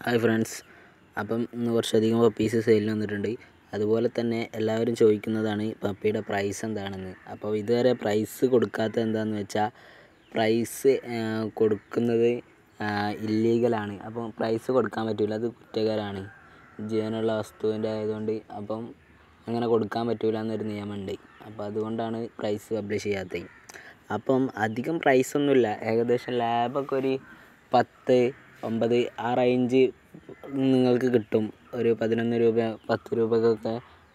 hi friends അപ്പം ഇന്ന് കുറച്ചധികം പപ്പീസ് സെയിലിന് വന്നിട്ടുണ്ട് അതുപോലെ തന്നെ എല്ലാവരും ചോദിക്കുന്നതാണ് പപ്പിയുടെ പ്രൈസ് എന്താണെന്ന് അപ്പോൾ ഇതുവരെ പ്രൈസ് കൊടുക്കാത്ത എന്താണെന്ന് വെച്ചാൽ പ്രൈസ് കൊടുക്കുന്നത് ഇല്ലീഗലാണ് അപ്പം പ്രൈസ് കൊടുക്കാൻ പറ്റില്ല അത് കുറ്റകരമാണ് ജീവനുള്ള വസ്തുവിൻ്റെ ആയതുകൊണ്ട് അപ്പം അങ്ങനെ കൊടുക്കാൻ പറ്റില്ല എന്നൊരു നിയമമുണ്ട് അപ്പോൾ അതുകൊണ്ടാണ് പ്രൈസ് പബ്ലിഷ് ചെയ്യാത്തത് അപ്പം അധികം പ്രൈസൊന്നുമില്ല ഏകദേശം ലാബൊക്കെ ഒരു പത്ത് ഒമ്പത് ആ റേഞ്ച് നിങ്ങൾക്ക് കിട്ടും ഒരു പതിനൊന്ന് രൂപ പത്ത് രൂപക്കൊക്കെ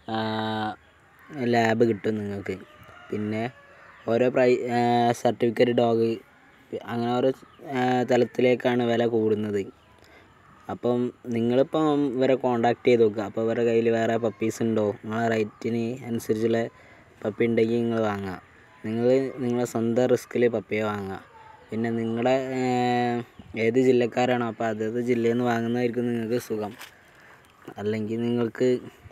ലാബ് കിട്ടും നിങ്ങൾക്ക് പിന്നെ ഓരോ പ്രൈ സർട്ടിഫിക്കറ്റ് ഡോഗ് അങ്ങനെ ഓരോ തലത്തിലേക്കാണ് വില കൂടുന്നത് അപ്പം നിങ്ങളിപ്പം ഇവരെ കോണ്ടാക്ട് ചെയ്ത് നോക്കുക അപ്പോൾ ഇവരുടെ കയ്യിൽ വേറെ പപ്പീസ് ഉണ്ടോ നിങ്ങളെ റേറ്റിന് അനുസരിച്ചുള്ള പപ്പി ഉണ്ടെങ്കിൽ നിങ്ങൾ വാങ്ങുക നിങ്ങൾ നിങ്ങളെ സ്വന്തം റിസ്കിൽ പപ്പിയെ വാങ്ങുക പിന്നെ നിങ്ങളുടെ ഏത് ജില്ലക്കാരാണോ അപ്പോൾ അതത് ജില്ലയിൽ നിന്ന് വാങ്ങുന്നതായിരിക്കും നിങ്ങൾക്ക് സുഖം അല്ലെങ്കിൽ നിങ്ങൾക്ക്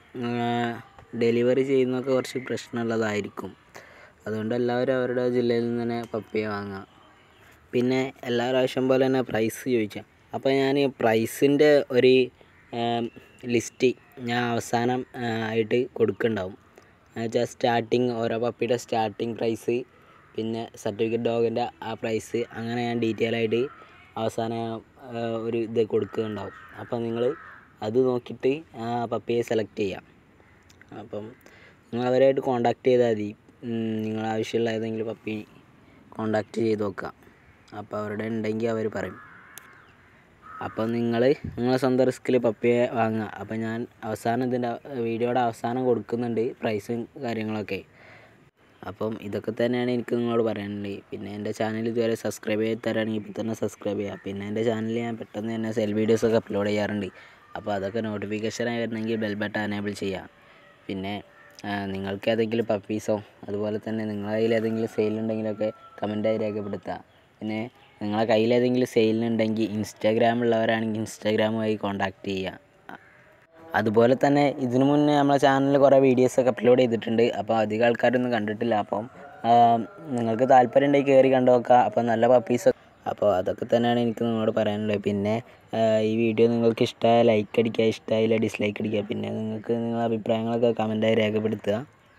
ഡെലിവറി ചെയ്യുന്നതൊക്കെ കുറച്ച് പ്രശ്നമുള്ളതായിരിക്കും അതുകൊണ്ട് എല്ലാവരും അവരുടെ ജില്ലയിൽ നിന്ന് തന്നെ പപ്പിയെ വാങ്ങുക പിന്നെ എല്ലാ പ്രാവശ്യം പോലെ തന്നെ പ്രൈസ് ചോദിച്ചാൽ അപ്പോൾ ഞാൻ പ്രൈസിൻ്റെ ഒരു ലിസ്റ്റ് ഞാൻ അവസാനം ആയിട്ട് കൊടുക്കുന്നുണ്ടാവും എന്നുവെച്ചാൽ സ്റ്റാർട്ടിങ് ഓരോ പപ്പിയുടെ സ്റ്റാർട്ടിങ് പ്രൈസ് പിന്നെ സർട്ടിഫിക്കറ്റ് ഡോഗിൻ്റെ ആ പ്രൈസ് അങ്ങനെ ഞാൻ ഡീറ്റെയിൽ ആയിട്ട് അവസാനം ഒരു ഇത് കൊടുക്കുന്നുണ്ടാവും അപ്പോൾ നിങ്ങൾ അത് നോക്കിയിട്ട് ആ പപ്പിയെ സെലക്ട് ചെയ്യാം അപ്പം നിങ്ങൾ അവരായിട്ട് കോണ്ടാക്ട് ചെയ്താൽ മതി നിങ്ങൾ ആവശ്യമുള്ള ഏതെങ്കിലും പപ്പി കോണ്ടാക്ട് ചെയ്ത് നോക്കുക അപ്പോൾ അവരുടെ ഉണ്ടെങ്കിൽ അവർ പറയും അപ്പോൾ നിങ്ങൾ നിങ്ങളെ സ്വന്തം റിസ്കിൽ പപ്പിയെ വാങ്ങുക അപ്പോൾ ഞാൻ അവസാനം ഇതിൻ്റെ വീഡിയോയുടെ അവസാനം കൊടുക്കുന്നുണ്ട് പ്രൈസും കാര്യങ്ങളൊക്കെ അപ്പം ഇതൊക്കെ തന്നെയാണ് എനിക്ക് നിങ്ങളോട് പറയാനുള്ളത് പിന്നെ എൻ്റെ ചാനൽ ഇതുവരെ സബ്സ്ക്രൈബ് ചെയ്ത് തരാണെങ്കിൽ ഇപ്പോൾ തന്നെ സബ്സ്ക്രൈബ് ചെയ്യുക പിന്നെ എൻ്റെ ചാനലിൽ ഞാൻ പെട്ടെന്ന് തന്നെ സെൽ വീഡിയോസൊക്കെ അപ്ലോഡ് ചെയ്യാറുണ്ട് അപ്പോൾ അതൊക്കെ നോട്ടിഫിക്കേഷനായി വരണമെങ്കിൽ ബെൽ ബട്ടൺ എനേബിൾ ചെയ്യുക പിന്നെ നിങ്ങൾക്ക് ഏതെങ്കിലും പപ്പീസോ അതുപോലെ തന്നെ നിങ്ങളുടെ കയ്യിൽ ഏതെങ്കിലും സെയിലുണ്ടെങ്കിലൊക്കെ കമൻറ്റായി രേഖപ്പെടുത്തുക പിന്നെ നിങ്ങളെ കയ്യിൽ ഏതെങ്കിലും സെയിലിനുണ്ടെങ്കിൽ ഇൻസ്റ്റാഗ്രാമുള്ളവരാണെങ്കിൽ ഇൻസ്റ്റാഗ്രാമുമായി കോൺടാക്റ്റ് ചെയ്യുക അതുപോലെ തന്നെ ഇതിനു മുന്നേ നമ്മളെ ചാനലിൽ കുറേ വീഡിയോസൊക്കെ അപ്ലോഡ് ചെയ്തിട്ടുണ്ട് അപ്പോൾ അധികം ആൾക്കാരൊന്നും കണ്ടിട്ടില്ല അപ്പം നിങ്ങൾക്ക് താല്പര്യം ഉണ്ടെങ്കിൽ കയറി കണ്ടു നോക്കുക അപ്പോൾ നല്ല പപ്പീസ് അപ്പോൾ അതൊക്കെ തന്നെയാണ് എനിക്ക് നിങ്ങളോട് പറയാനുള്ളത് പിന്നെ ഈ വീഡിയോ നിങ്ങൾക്ക് ഇഷ്ടമായ ലൈക്ക് അടിക്കുക ഇഷ്ടമായില്ല ഡിസ്ലൈക്ക് അടിക്കുക പിന്നെ നിങ്ങൾക്ക് നിങ്ങളുടെ അഭിപ്രായങ്ങളൊക്കെ കമൻറ്റായി രേഖപ്പെടുത്തുക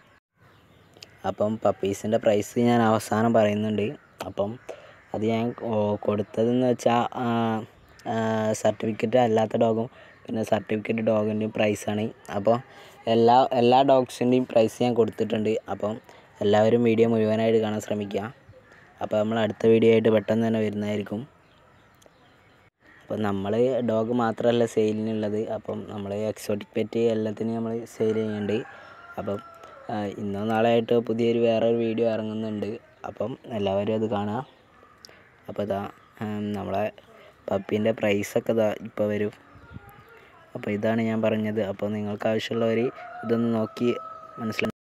അപ്പം പപ്പീസിൻ്റെ പ്രൈസ് ഞാൻ അവസാനം പറയുന്നുണ്ട് അപ്പം അത് ഞാൻ കൊടുത്തതെന്ന് വെച്ചാൽ സർട്ടിഫിക്കറ്റ് അല്ലാത്ത ഡോഗും പിന്നെ സർട്ടിഫിക്കറ്റ് ഡോഗിൻ്റെയും പ്രൈസാണ് അപ്പോൾ എല്ലാ എല്ലാ ഡോഗ്സിൻ്റെയും പ്രൈസ് ഞാൻ കൊടുത്തിട്ടുണ്ട് അപ്പം എല്ലാവരും വീഡിയോ മുഴുവനായിട്ട് കാണാൻ ശ്രമിക്കുക അപ്പോൾ നമ്മൾ അടുത്ത വീഡിയോ ആയിട്ട് പെട്ടെന്ന് തന്നെ വരുന്നതായിരിക്കും അപ്പോൾ നമ്മൾ ഡോഗ് മാത്രമല്ല സെയിലിനുള്ളത് അപ്പം നമ്മൾ എക്സോട്ടിക് പെറ്റ് എല്ലാത്തിനും നമ്മൾ സെയിൽ ചെയ്യുന്നുണ്ട് അപ്പം ഇന്നോ നാളെ ആയിട്ട് പുതിയൊരു വേറൊരു വീഡിയോ ഇറങ്ങുന്നുണ്ട് അപ്പം എല്ലാവരും അത് കാണുക അപ്പോൾ ഇതാ നമ്മളെ പപ്പീൻ്റെ പ്രൈസൊക്കെ ഇതാ ഇപ്പോൾ വരും അപ്പോൾ ഇതാണ് ഞാൻ പറഞ്ഞത് അപ്പോൾ നിങ്ങൾക്ക് ആവശ്യമുള്ളവർ ഇതൊന്ന് നോക്കി മനസ്സിലാക്കി